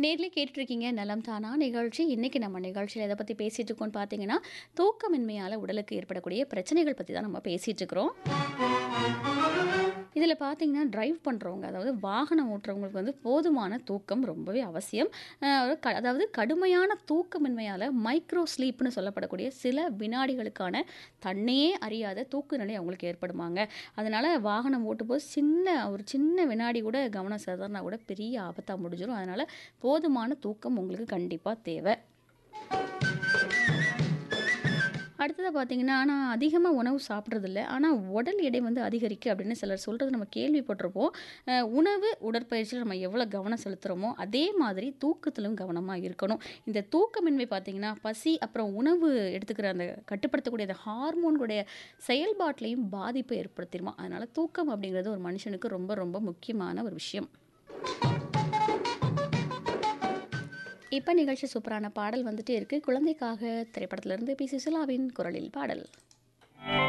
நேர்லயே கேட்டுட்ருக்கீங்க நலம் தானா நிகழ்ச்சி. இன்னைக்கு நம்ம நிகழ்ச்சியில எத பத்தி பேசிட்டு இருக்கோம்னு பார்த்தீங்கன்னா, தூக்கமின்மையால உடலுக்கு ஏற்படக்கூடிய பிரச்சனைகள் பத்தி தான் நம்ம பேசிட்டு இருக்கிறோம். இதில பார்த்தீங்கன்னா, டிரைவ் பண்றவங்க, அதாவது வாகனம் ஓட்டுறவங்களுக்கு வந்து போதுமான தூக்கம் ரொம்பவே அவசியம். அ க அதாவது கடுமையான தூக்கமின்மையால மைக்ரோ ஸ்லீப்ன்னு சொல்லப்படக்கூடிய சில வினாடிகளுக்கான தன்னையே அறியாத தூக்க நிலை அவங்களுக்கு ஏற்படுமாங்க. அதனால வாகனம் ஓட்டும்போது சின்ன ஒரு சின்ன வினாடி கூட கவனம் சிதறுனா கூட பெரிய ஆபத்தா முடிஞ்சிரும். அதனால போதுமான தூக்கம் உங்களுக்கு கண்டிப்பா தேவை. அடுத்ததா பார்த்தீங்கன்னா, நான் அதிகமா உணவு சாப்பிடுறதில்ல. ஆனா உடல் எடை வந்து அதிகரிக்கு அப்படின்னு சிலர் சொல்றத நம்ம கேள்விப்பட்டிருப்போம். அ உணவு, உடற்பயிற்சியில நம்ம எவ்வளோ கவனம் செலுத்துறோமோ, அதே மாதிரி தூக்கத்திலும் கவனமா இருக்கணும். இந்த தூக்கமின்மை பார்த்தீங்கன்னா, பசி அப்புறம் உணவு எடுத்துக்கிற அந்த கட்டுப்படுத்தக்கூடிய அந்த ஹார்மோன்களுடைய செயல்பாட்டிலயும் பாதிப்பை ஏற்படுத்திருமாம். அதனால தூக்கம் அப்படிங்கிறது ஒரு மனுஷனுக்கு ரொம்ப ரொம்ப முக்கியமான ஒரு விஷயம். இப்ப நிகழ்ச்சி சூப்பரான பாடல் வந்துட்டே இருக்கு. குழந்தைக்காக திரைப்படத்திலிருந்து பி. சுசீலாவின் குரலில் பாடல்.